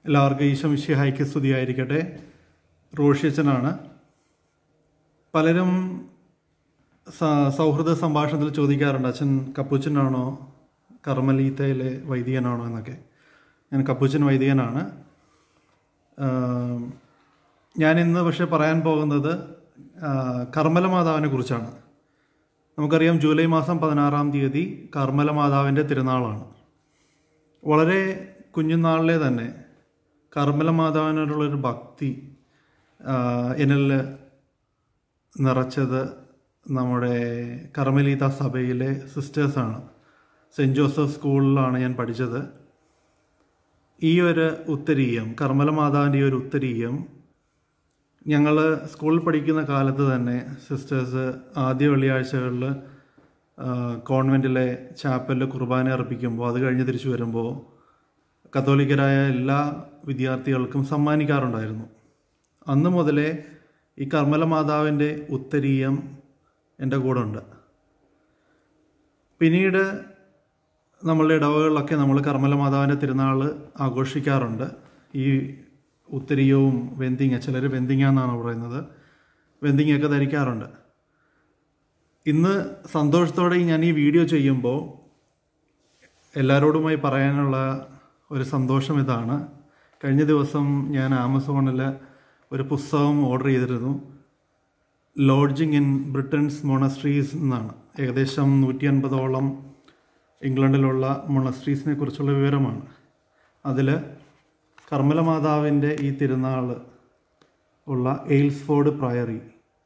എല്ലാവർക്കും ഈശമിഷിഹായ്ക്ക് സ്തുതിയായിരിക്കട്ടെ റോഷിയച്ചനാണ് പലരും സ- സൗഹൃദ സംഭാഷണത്തിൽ ചോദിക്കാറുണ്ട് അച്ഛൻ കപ്പുച്ചനാണോ കർമ്മലീത്തയിലെ വൈദികനാണോ എന്നൊക്കെ ഞാൻ കപ്പുച്ചൻ വൈദികനാണ് ആം, ഞാൻ ഇന്ന് പക്ഷേ പറയാൻ പോകുന്നത് ആ, കർമ്മല മാതാവിനെ കുറിച്ചാണ് നമുക്കറിയാം ജൂലൈ മാസം പതിനാറാം തീയതി കർമ്മല മാതാവിൻ്റെ തിരുനാളാണ് വളരെ കുഞ്ഞുനാളിലെ തന്നെ കർമ്മല മാതാവിനോടുള്ളൊരു ഭക്തി ആ, എന്നിൽ നിറച്ചത് നമ്മുടെ കർമ്മലീത സഭയിലെ സിസ്റ്റേഴ്സാണ് സെൻറ്റ് ജോസഫ് സ്കൂളിലാണ് ഞാൻ പഠിച്ചത് ഈ ഒരു ഉത്തരീയം കർമ്മല മാതാവിൻ്റെ ഈ ഒരു ഉത്തരീയം ഞങ്ങൾ സ്കൂളിൽ പഠിക്കുന്ന കാലത്ത് തന്നെ സിസ്റ്റേഴ്സ് ആദ്യ വെള്ളിയാഴ്ചകളിൽ കോൺവെൻറ്റിലെ ചാപ്പലിൽ കുർബാന അർപ്പിക്കുമ്പോൾ അത് കഴിഞ്ഞ് തിരിച്ചു വരുമ്പോൾ കത്തോലിക്കരായ എല്ലാ വിദ്യാർത്ഥികൾക്കും സമ്മാനിക്കാറുണ്ടായിരുന്നു അന്ന് മുതലേ ഈ കർമ്മല മാതാവിൻ്റെ ഉത്തരീയം എൻ്റെ കൂടെ ഉണ്ട് പിന്നീട് നമ്മളുടെ ഇടവകളിലൊക്കെ നമ്മൾ കർമ്മല മാതാവിൻ്റെ തിരുനാൾ ആഘോഷിക്കാറുണ്ട് ഈ ഉത്തരീയവും വെന്തിങ്ങ ചിലർ വെന്തിങ്ങ എന്നാണ് പറയുന്നത് വെന്തിങ്ങയൊക്കെ ധരിക്കാറുണ്ട് ഇന്ന് സന്തോഷത്തോടെ ഞാൻ ഈ വീഡിയോ ചെയ്യുമ്പോൾ എല്ലാവരോടുമായി പറയാനുള്ള ഒരു സന്തോഷം ഇതാണ് കഴിഞ്ഞ ദിവസം ഞാൻ ആമസോണിൽ ഒരു പുസ്തകം ഓർഡർ ചെയ്തിരുന്നു ലോഡ്ജിങ് ഇൻ ബ്രിട്ടൻസ് മൊണസ്ട്രീസ് എന്നാണ് ഏകദേശം നൂറ്റി അൻപതോളം ഇംഗ്ലണ്ടിലുള്ള മൊണസ്ട്രീസിനെ കുറിച്ചുള്ള വിവരമാണ് അതിൽ കർമ്മല മാതാവിൻ്റെ ഈ തിരുനാൾ ഉള്ള എയിൽസ്ഫോർഡ് പ്രയറി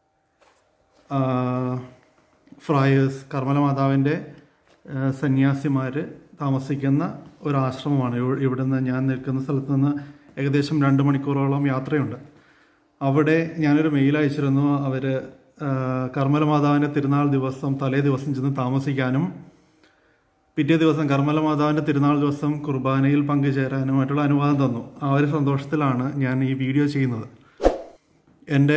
ഫ്രയേഴ്സ് കർമ്മല മാതാവിൻ്റെ സന്യാസിമാർ താമസിക്കുന്ന ഒരു ആശ്രമമാണ് ഇവ- ഇവിടുന്ന് ഞാൻ നിൽക്കുന്ന സ്ഥലത്ത് നിന്ന് ഏകദേശം രണ്ട് മണിക്കൂറോളം യാത്രയുണ്ട് അവിടെ ഞാനൊരു മെയിൽ അയച്ചിരുന്നു അവർ കർമ്മല മാതാവിൻ്റെ തിരുനാൾ ദിവസം തലേ ദിവസം ചെന്ന് താമസിക്കാനും പിറ്റേ ദിവസം കർമ്മല മാതാവിൻ്റെ തിരുനാൾ ദിവസം കുർബാനയിൽ പങ്കുചേരാനുമായിട്ടുള്ള അനുവാദം തന്നു ആ ഒരു സന്തോഷത്തിലാണ് ഞാൻ ഈ വീഡിയോ ചെയ്യുന്നത് എൻ്റെ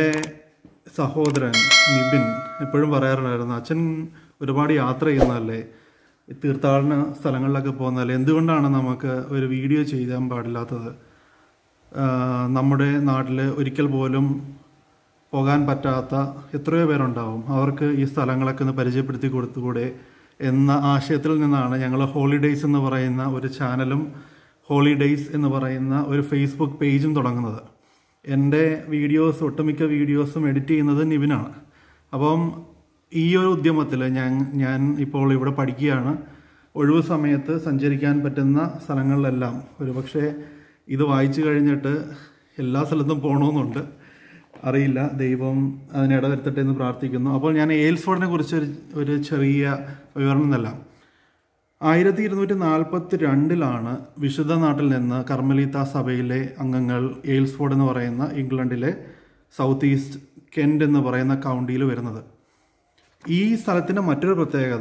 സഹോദരൻ നിബിൻ എപ്പോഴും പറയാറുണ്ടായിരുന്നു അച്ഛൻ ഒരുപാട് യാത്ര ചെയ്യുന്നതല്ലേ ഈ തീർത്ഥാടന സ്ഥലങ്ങളിലൊക്കെ പോകുന്നതല്ലേ എന്തുകൊണ്ടാണ് നമുക്ക് ഒരു വീഡിയോ ചെയ്യാൻ പാടില്ലാത്തത് ആഹ് നമ്മുടെ നാട്ടിൽ ഒരിക്കൽ പോലും പോകാൻ പറ്റാത്ത എത്രയോ പേരുണ്ടാവും അവർക്ക് ഈ സ്ഥലങ്ങളൊക്കെ ഒന്ന് പരിചയപ്പെടുത്തി കൊടുത്തുകൂടെ എന്ന ആശയത്തിൽ നിന്നാണ് ഞങ്ങൾ ഹോളിഡേയ്സ് എന്ന് പറയുന്ന ഒരു ചാനലും ഹോളിഡേയ്സ് എന്ന് പറയുന്ന ഒരു ഫേസ്ബുക്ക് പേജും തുടങ്ങുന്നത് എൻ്റെ വീഡിയോസ് ഒട്ടുമിക്ക വീഡിയോസും എഡിറ്റ് ചെയ്യുന്നത് നിവിനാണ് അപ്പം ഈ ഒരു ഉദ്യമത്തിൽ ഞാൻ ഞാൻ ഇപ്പോൾ ഇവിടെ പഠിക്കുകയാണ് ഒഴിവ് സമയത്ത് സഞ്ചരിക്കാൻ പറ്റുന്ന സ്ഥലങ്ങളിലെല്ലാം ഒരുപക്ഷെ ഇത് വായിച്ചു കഴിഞ്ഞിട്ട് എല്ലാ സ്ഥലത്തും പോകണമെന്നുണ്ട് അറിയില്ല ദൈവം അതിന് ഇടവരുത്തട്ടെ എന്ന് പ്രാർത്ഥിക്കുന്നു അപ്പോൾ ഞാൻ എയിൽസ്ഫോർഡിനെ കുറിച്ച് ഒരു ഒരു ചെറിയ വിവരണം നൽകാം ആയിരത്തി ഇരുന്നൂറ്റി നാൽപ്പത്തി രണ്ടിലാണ് വിശുദ്ധ നാട്ടിൽ നിന്ന് കർമ്മലീത്ത സഭയിലെ അംഗങ്ങൾ എയിൽസ്ഫോർഡ് എന്ന് പറയുന്ന ഇംഗ്ലണ്ടിലെ സൗത്ത് ഈസ്റ്റ് കെൻഡ് എന്ന് പറയുന്ന കൗണ്ടിയിൽ വരുന്നത് ഈ സ്ഥലത്തിൻ്റെ മറ്റൊരു പ്രത്യേകത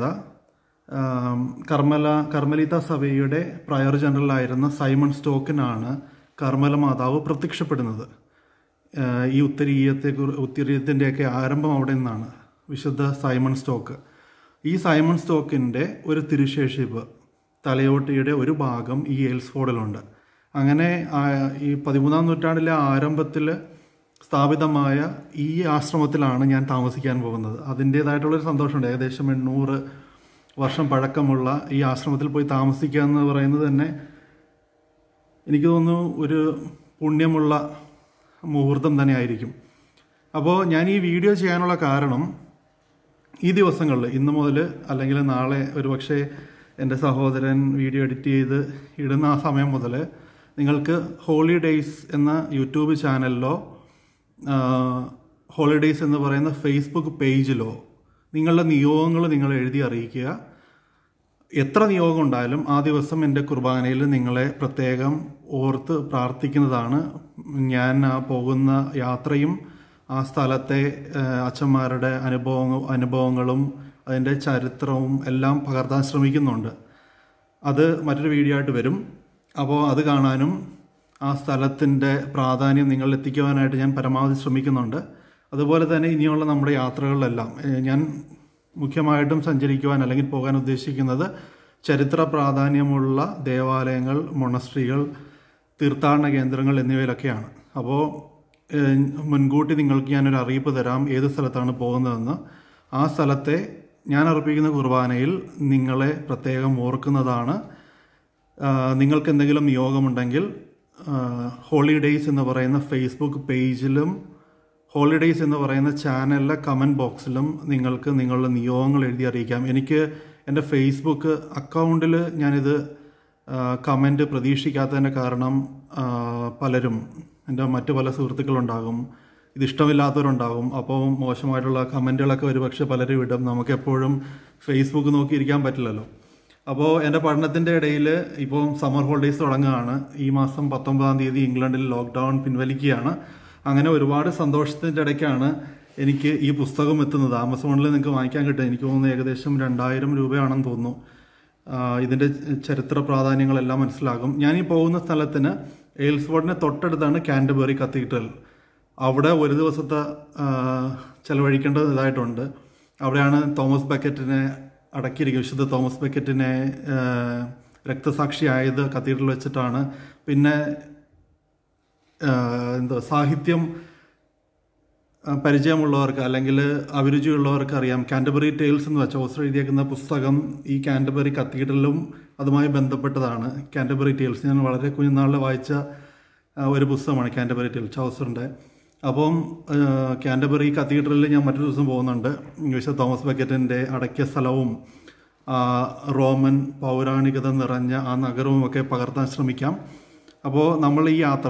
ആം, കർമ്മല കർമ്മലീത്ത സഭയുടെ പ്രയർ ജനറലായിരുന്ന സൈമൺ സ്റ്റോക്കിനാണ് കർമ്മല മാതാവ് പ്രത്യക്ഷപ്പെടുന്നത് ആ, ഈ ഉത്തരീയത്തെ ഉത്തരീയത്തിൻ്റെയൊക്കെ ആരംഭം അവിടെ നിന്നാണ് വിശുദ്ധ സൈമൺ സ്റ്റോക്ക് ഈ സൈമൺ സ്റ്റോക്കിൻ്റെ ഒരു തിരുശേഷിപ്പ് തലയോട്ടിയുടെ ഒരു ഭാഗം ഈ എൽസ്ഫോർഡിലുണ്ട് അങ്ങനെ ആ, ഈ പതിമൂന്നാം നൂറ്റാണ്ടിലെ ആരംഭത്തിൽ സ്ഥാപിതമായ ഈ ആശ്രമത്തിലാണ് ഞാൻ താമസിക്കാൻ പോകുന്നത് അതിൻ്റേതായിട്ടുള്ളൊരു സന്തോഷമുണ്ട് ഏകദേശം എണ്ണൂറ് വർഷം പഴക്കമുള്ള ഈ ആശ്രമത്തിൽ പോയി താമസിക്കുക എന്ന് പറയുന്നത് തന്നെ എനിക്ക് തോന്നുന്നു ഒരു പുണ്യമുള്ള മുഹൂർത്തം തന്നെ ആയിരിക്കും അപ്പോൾ ഞാൻ ഈ വീഡിയോ ചെയ്യാനുള്ള കാരണം ഈ ദിവസങ്ങളിൽ ഇന്ന് മുതൽ അല്ലെങ്കിൽ നാളെ ഒരുപക്ഷെ എൻ്റെ സഹോദരൻ വീഡിയോ എഡിറ്റ് ചെയ്ത് ഇടുന്ന ആ സമയം മുതൽ നിങ്ങൾക്ക് ഹോളിഡേയ്സ് എന്ന യൂട്യൂബ് ചാനലിലോ ഹോളിഡേയ്സ് എന്ന് പറയുന്ന ഫേസ്ബുക്ക് പേജിലോ നിങ്ങളുടെ നിയോഗങ്ങൾ നിങ്ങൾ എഴുതി അറിയിക്കുക എത്ര നിയോഗം ഉണ്ടായാലും ആ ദിവസം എൻ്റെ കുർബാനയിൽ നിങ്ങളെ പ്രത്യേകം ഓർത്ത് പ്രാർത്ഥിക്കുന്നതാണ് ഞാൻ ആ പോകുന്ന യാത്രയും ആ സ്ഥലത്തെ ആ, അച്ഛന്മാരുടെ അനുഭവ അനുഭവങ്ങളും അതിൻ്റെ ചരിത്രവും എല്ലാം പകർത്താൻ ശ്രമിക്കുന്നുണ്ട് അത് മറ്റൊരു വീഡിയോ ആയിട്ട് വരും അപ്പോൾ അത് കാണാനും ആ സ്ഥലത്തിൻ്റെ പ്രാധാന്യം നിങ്ങൾ എത്തിക്കുവാനായിട്ട് ഞാൻ പരമാവധി ശ്രമിക്കുന്നുണ്ട് അതുപോലെ തന്നെ ഇനിയുള്ള നമ്മുടെ യാത്രകളിലെല്ലാം ഏഹ് ഞാൻ മുഖ്യമായിട്ടും സഞ്ചരിക്കുവാൻ അല്ലെങ്കിൽ പോകാൻ ഉദ്ദേശിക്കുന്നത് ചരിത്ര പ്രാധാന്യമുള്ള ദേവാലയങ്ങൾ മൊണസ്ട്രികൾ തീർത്ഥാടന കേന്ദ്രങ്ങൾ എന്നിവയിലൊക്കെയാണ് അപ്പോൾ ഏഹ്, മുൻകൂട്ടി നിങ്ങൾക്ക് ഞാനൊരു അറിയിപ്പ് തരാം ഏത് സ്ഥലത്താണ് പോകുന്നതെന്ന് ആ സ്ഥലത്തെ ഞാൻ അർപ്പിക്കുന്ന കുർബാനയിൽ നിങ്ങളെ പ്രത്യേകം ഓർക്കുന്നതാണ് ആ, നിങ്ങൾക്ക് എന്തെങ്കിലും നിയോഗമുണ്ടെങ്കിൽ ഹോളിഡേയ്സ് എന്ന് പറയുന്ന ഫേസ്ബുക്ക് പേജിലും ഹോളിഡേയ്സ് എന്ന് പറയുന്ന ചാനലിലെ കമൻറ്റ് ബോക്സിലും നിങ്ങൾക്ക് നിങ്ങളുടെ നിയോഗങ്ങൾ എഴുതി അറിയിക്കാം എനിക്ക് എൻ്റെ ഫേസ്ബുക്ക് അക്കൗണ്ടിൽ ഞാനിത് കമൻറ്റ് പ്രതീക്ഷിക്കാത്തതിൻ്റെ കാരണം ആ, പലരും എൻ്റെ മറ്റു പല സുഹൃത്തുക്കളുണ്ടാകും ഇത് ഇഷ്ടമില്ലാത്തവരുണ്ടാകും അപ്പോൾ മോശമായിട്ടുള്ള കമൻറ്റുകളൊക്കെ ഒരുപക്ഷെ പലരും ഇടും നമുക്ക് എപ്പോഴും ഫേസ്ബുക്ക് നോക്കിയിരിക്കാൻ പറ്റില്ലല്ലോ അപ്പോൾ എൻ്റെ പഠനത്തിൻ്റെ ഇടയിൽ ഇപ്പോൾ സമ്മർ ഹോളിഡേയ്സ് തുടങ്ങുകയാണ് ഈ മാസം പത്തൊമ്പതാം തീയതി ഇംഗ്ലണ്ടിൽ ലോക്ക്ഡൗൺ പിൻവലിക്കുകയാണ് അങ്ങനെ ഒരുപാട് സന്തോഷത്തിൻ്റെ ഇടയ്ക്കാണ് എനിക്ക് ഈ പുസ്തകം എത്തുന്നത് ആമസോണിൽ നിങ്ങൾക്ക് വാങ്ങിക്കാൻ കിട്ടും എനിക്ക് തോന്നുന്നു ഏകദേശം രണ്ടായിരം രൂപയാണെന്ന് തോന്നുന്നു ആ, ഇതിൻ്റെ ചരിത്ര പ്രാധാന്യങ്ങളെല്ലാം മനസ്സിലാകും ഞാൻ ഈ പോകുന്ന സ്ഥലത്തിന് എയിൽസ്ഫോർഡിന് തൊട്ടടുത്താണ് കാൻഡബറി കത്തീഡ്രൽ അവിടെ ഒരു ദിവസത്തെ ആ, ചെലവഴിക്കേണ്ട ഇതായിട്ടുണ്ട് അവിടെയാണ് തോമസ് ബക്കറ്റിനെ അടക്കിയിരിക്കുക വിശുദ്ധ തോമസ് ബക്കറ്റിനെ ആ, രക്തസാക്ഷിയായത് കത്തീഡ്രൽ വെച്ചിട്ടാണ് പിന്നെ ആ, എന്താ സാഹിത്യം ആ, പരിചയമുള്ളവർക്ക് അല്ലെങ്കിൽ അഭിരുചിയുള്ളവർക്ക് അറിയാം കാൻറ്റബറി ടെയിൽസ് എന്ന് വെച്ചാൽ ഓസ്ട്രേലിയ എഴുതിയേക്കുന്ന പുസ്തകം ഈ കാൻറ്റബറി കത്തീഡ്രലും അതുമായി ബന്ധപ്പെട്ടതാണ് കാൻറ്റബറി ടെയിൽസ് ഞാൻ വളരെ കുഞ്ഞുനാളിൽ വായിച്ച ആ, ഒരു പുസ്തകമാണ് കാൻറ്റബറി ടെയിൽസ് ചൗസറിൻ്റെ അപ്പം ആ, കാൻറ്റബറി കത്തീഡ്രലിൽ ഞാൻ മറ്റൊരു ദിവസം പോകുന്നുണ്ട് വിശുദ്ധ തോമസ് ബക്കറ്റിൻ്റെ അടക്കിയ സ്ഥലവും ആ, റോമൻ പൗരാണികത നിറഞ്ഞ ആ നഗരവും ഒക്കെ പകർത്താൻ ശ്രമിക്കാം അപ്പോൾ നമ്മൾ ഈ യാത്ര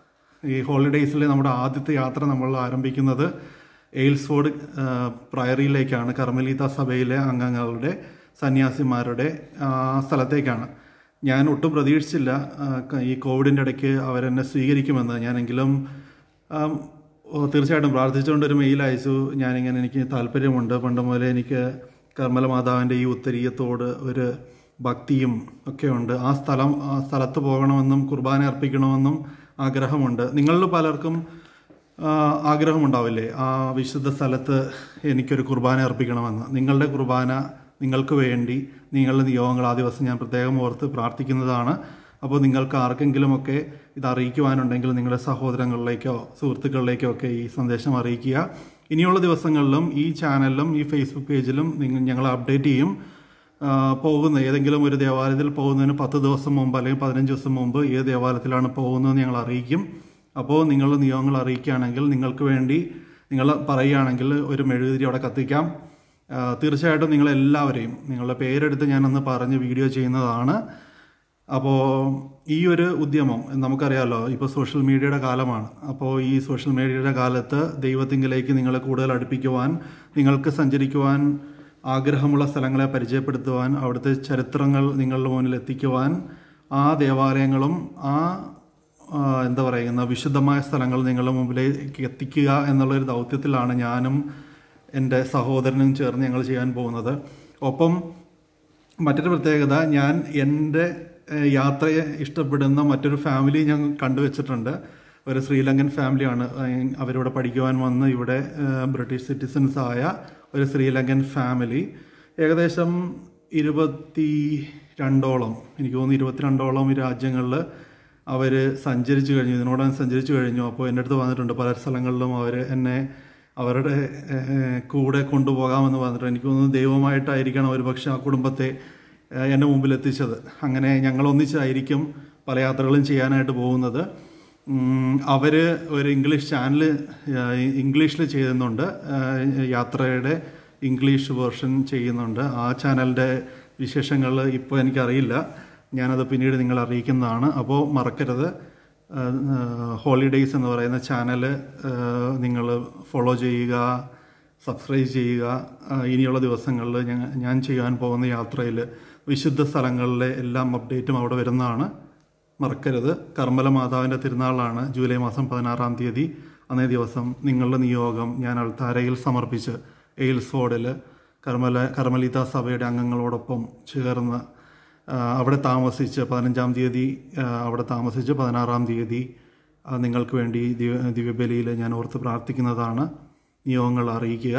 ഈ ഹോളിഡേയ്സിലെ നമ്മുടെ ആദ്യത്തെ യാത്ര നമ്മൾ ആരംഭിക്കുന്നത് എയിൽസ്ഫോർഡ് ആ, പ്രയറിയിലേക്കാണ് കർമ്മലീത സഭയിലെ അംഗങ്ങളുടെ സന്യാസിമാരുടെ ആ, സ്ഥലത്തേക്കാണ് ഞാൻ ഒട്ടും പ്രതീക്ഷിച്ചില്ല ആ, ക- ഈ കോവിഡിൻ്റെ ഇടയ്ക്ക് അവരെന്നെ സ്വീകരിക്കുമെന്ന് ഞാനെങ്കിലും ആം, ഓ, തീർച്ചയായിട്ടും പ്രാർത്ഥിച്ചുകൊണ്ട് ഒരു മെയിൽ അയച്ചു ഞാനിങ്ങനെ എനിക്ക് താല്പര്യമുണ്ട് പണ്ട് മുതലേ എനിക്ക് കർമ്മല മാതാവിൻ്റെ ഈ ഉത്തരീയത്തോട് ഒരു ഭക്തിയും ഒക്കെ ഉണ്ട് ആ സ്ഥലം ആ സ്ഥലത്ത് പോകണമെന്നും കുർബാന അർപ്പിക്കണമെന്നും ആഗ്രഹമുണ്ട് നിങ്ങളിൽ പലർക്കും ആ, ആഗ്രഹമുണ്ടാവില്ലേ ആ വിശുദ്ധ സ്ഥലത്ത് എനിക്കൊരു കുർബാന അർപ്പിക്കണമെന്ന് നിങ്ങളുടെ കുർബാന നിങ്ങൾക്ക് വേണ്ടി നിങ്ങളുടെ നിയോഗങ്ങൾ ആ ദിവസം ഞാൻ പ്രത്യേകം ഓർത്ത് പ്രാർത്ഥിക്കുന്നതാണ് അപ്പോൾ നിങ്ങൾക്ക് ആർക്കെങ്കിലുമൊക്കെ ഇത് അറിയിക്കുവാനുണ്ടെങ്കിൽ നിങ്ങളുടെ സഹോദരങ്ങളിലേക്കോ സുഹൃത്തുക്കളിലേക്കോ ഒക്കെ ഈ സന്ദേശം അറിയിക്കുക ഇനിയുള്ള ദിവസങ്ങളിലും ഈ ചാനലിലും ഈ ഫേസ്ബുക്ക് പേജിലും നിങ്ങൾ ഞങ്ങൾ അപ്ഡേറ്റ് ചെയ്യും ആ, പോകുന്ന ഏതെങ്കിലും ഒരു ദേവാലയത്തിൽ പോകുന്നതിന് പത്ത് ദിവസം മുമ്പ് അല്ലെങ്കിൽ പതിനഞ്ച് ദിവസം മുമ്പ് ഏത് ദേവാലയത്തിലാണ് പോകുന്നതെന്ന് ഞങ്ങൾ അറിയിക്കും അപ്പോൾ നിങ്ങളുടെ നിയമങ്ങൾ അറിയിക്കുകയാണെങ്കിൽ നിങ്ങൾക്ക് വേണ്ടി നിങ്ങൾ പറയുകയാണെങ്കിൽ ഒരു മെഴുകുതിരി അവിടെ കത്തിക്കാം ആ, തീർച്ചയായിട്ടും നിങ്ങളെല്ലാവരെയും നിങ്ങളുടെ പേരെടുത്ത് ഞാനന്ന് പറഞ്ഞ് വീഡിയോ ചെയ്യുന്നതാണ് അപ്പോൾ ഈ ഒരു ഉദ്യമം നമുക്കറിയാമല്ലോ ഇപ്പോൾ സോഷ്യൽ മീഡിയയുടെ കാലമാണ് അപ്പോൾ ഈ സോഷ്യൽ മീഡിയയുടെ കാലത്ത് ദൈവത്തിങ്കിലേക്ക് നിങ്ങളെ കൂടുതൽ അടുപ്പിക്കുവാൻ നിങ്ങൾക്ക് സഞ്ചരിക്കുവാൻ ആഗ്രഹമുള്ള സ്ഥലങ്ങളെ പരിചയപ്പെടുത്തുവാൻ അവിടുത്തെ ചരിത്രങ്ങൾ നിങ്ങളുടെ മുന്നിൽ എത്തിക്കുവാൻ ആ ദേവാലയങ്ങളും ആ ആ, എന്താ പറയുന്ന വിശുദ്ധമായ സ്ഥലങ്ങൾ നിങ്ങളുടെ മുമ്പിലേക്ക് എത്തിക്കുക എന്നുള്ളൊരു ദൗത്യത്തിലാണ് ഞാനും എൻ്റെ സഹോദരനും ചേർന്ന് ഞങ്ങൾ ചെയ്യാൻ പോകുന്നത് ഒപ്പം മറ്റൊരു പ്രത്യേകത ഞാൻ എൻ്റെ ഏഹ്, യാത്രയെ ഇഷ്ടപ്പെടുന്ന മറ്റൊരു ഫാമിലി ഞാൻ കണ്ടുവച്ചിട്ടുണ്ട് ഒരു ശ്രീലങ്കൻ ഫാമിലിയാണ് ഏഹ്, അവരിവിടെ പഠിക്കുവാൻ വന്ന് ഇവിടെ ഏഹ്, ബ്രിട്ടീഷ് സിറ്റിസൺസ് ആയ ഒരു ശ്രീലങ്കൻ ഫാമിലി ഏകദേശം ഇരുപത്തി രണ്ടോളം എനിക്ക് തോന്നുന്നു ഇരുപത്തിരണ്ടോളം ഈ രാജ്യങ്ങളിൽ അവർ സഞ്ചരിച്ചു കഴിഞ്ഞു ഇതിനോടകം സഞ്ചരിച്ചു കഴിഞ്ഞു അപ്പോൾ എൻ്റെ അടുത്ത് വന്നിട്ടുണ്ട് പല സ്ഥലങ്ങളിലും അവർ എന്നെ അവരുടെ ഏഹ്, കൂടെ കൊണ്ടുപോകാമെന്ന് പറഞ്ഞിട്ട് എനിക്ക് തോന്നുന്നു ദൈവമായിട്ടായിരിക്കണം ഒരു പക്ഷേ ആ കുടുംബത്തെ ഏഹ്, എൻ്റെ മുമ്പിൽ എത്തിച്ചത് അങ്ങനെ ഞങ്ങൾ ഒന്നിച്ചായിരിക്കും പല യാത്രകളും ചെയ്യാനായിട്ട് പോകുന്നത് ഉം, അവര് ഒരു ഇംഗ്ലീഷ് ചാനൽ ഇംഗ്ലീഷിൽ ചെയ്യുന്നുണ്ട് ഏഹ്, യാത്രയുടെ ഇംഗ്ലീഷ് വേർഷൻ ചെയ്യുന്നുണ്ട് ആ ചാനലിൻ്റെ വിശേഷങ്ങൾ ഇപ്പോൾ എനിക്കറിയില്ല ഞാനത് പിന്നീട് നിങ്ങൾ അറിയിക്കുന്നതാണ് അപ്പോൾ മറക്കരുത് ഹോളിഡേയ്സ് എന്ന് പറയുന്ന ചാനൽ നിങ്ങൾ ഫോളോ ചെയ്യുക സബ്സ്ക്രൈബ് ചെയ്യുക ആ, ഇനിയുള്ള ദിവസങ്ങളിൽ ഞാൻ ഞാൻ ചെയ്യാൻ പോകുന്ന യാത്രയിൽ വിശുദ്ധ സ്ഥലങ്ങളിലെ എല്ലാം അപ്ഡേറ്റും അവിടെ വരുന്നതാണ് മറക്കരുത് കർമ്മല മാതാവിൻ്റെ തിരുനാളാണ് ജൂലൈ മാസം പതിനാറാം തീയതി അന്നേ ദിവസം നിങ്ങളുടെ നിയോഗം ഞാൻ അൾത്താരയിൽ സമർപ്പിച്ച് എയിൽസ്ഫോർഡിൽ കർമ്മല കർമ്മലിത സഭയുടെ അംഗങ്ങളോടൊപ്പം ചേർന്ന് ആ, അവിടെ താമസിച്ച് പതിനഞ്ചാം തീയതി ആ, അവിടെ താമസിച്ച് പതിനാറാം തീയതി ആ, നിങ്ങൾക്ക് വേണ്ടി ദിവ്യ ദിവ്യബലിയിൽ ഞാൻ ഓർത്ത് പ്രാർത്ഥിക്കുന്നതാണ് നിയോഗങ്ങൾ അറിയിക്കുക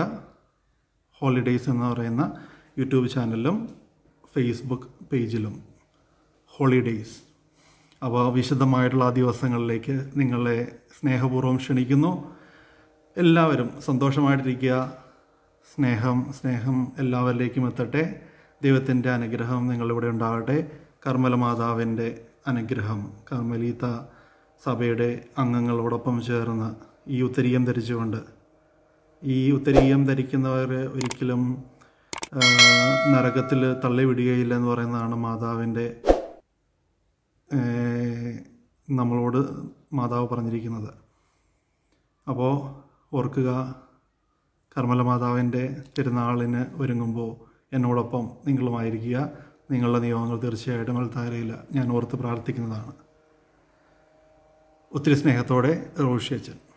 ഹോളിഡേയ്സ് എന്ന് പറയുന്ന യൂട്യൂബ് ചാനലിലും ഫേസ്ബുക്ക് പേജിലും ഹോളിഡേയ്സ് അപ്പോൾ വിശുദ്ധമായിട്ടുള്ള ആ ദിവസങ്ങളിലേക്ക് നിങ്ങളെ സ്നേഹപൂർവ്വം ക്ഷണിക്കുന്നു എല്ലാവരും സന്തോഷമായിട്ടിരിക്കുക സ്നേഹം സ്നേഹം എല്ലാവരിലേക്കും എത്തട്ടെ ദൈവത്തിൻ്റെ അനുഗ്രഹം നിങ്ങളിവിടെ ഉണ്ടാകട്ടെ കർമ്മല മാതാവിൻ്റെ അനുഗ്രഹം കർമ്മലീത്ത സഭയുടെ അംഗങ്ങളോടൊപ്പം ചേർന്ന് ഈ ഉത്തരീയം ധരിച്ചുകൊണ്ട് ഈ ഉത്തരീയം ധരിക്കുന്നവർ ഒരിക്കലും നരകത്തിൽ തള്ളിവിടുകയില്ല എന്ന് പറയുന്നതാണ് മാതാവിൻ്റെ ഏഹ്, നമ്മളോട് മാതാവ് പറഞ്ഞിരിക്കുന്നത് അപ്പോൾ ഓർക്കുക കർമ്മല മാതാവിൻ്റെ തിരുനാളിന് ഒരുങ്ങുമ്പോൾ എന്നോടൊപ്പം നിങ്ങളുമായിരിക്കുക നിങ്ങളുടെ നിയമങ്ങൾ തീർച്ചയായിട്ടും അൾത്താരയിൽ ഞാൻ ഓർത്ത് പ്രാർത്ഥിക്കുന്നതാണ് ഒത്തിരി സ്നേഹത്തോടെ റോഷി അച്ഛൻ